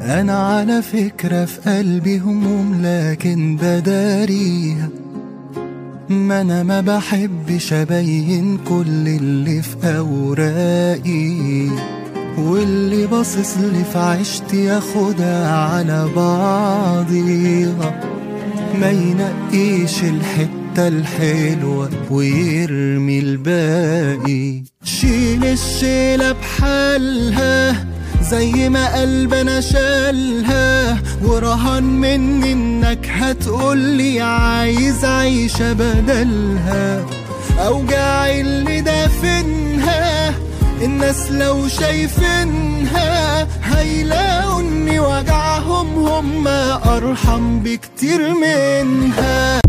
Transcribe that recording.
انا على فكرة في قلبي هموم لكن بداريها ما انا ما بحبش ابين كل اللي في اوراقي واللي باصص لي في عشتي ياخدها على بعضيها ما ينقيش الحتة الحلوة ويرمي الباقي شيل الشيلة بحالها زي ما قلبنا شالها ورهان مني انك هتقولي عايز عيشة بدلها اوجاعي اللي دافنها الناس لو شايفينها هيلاقوا اني وجعهم هم ارحم بكتير منها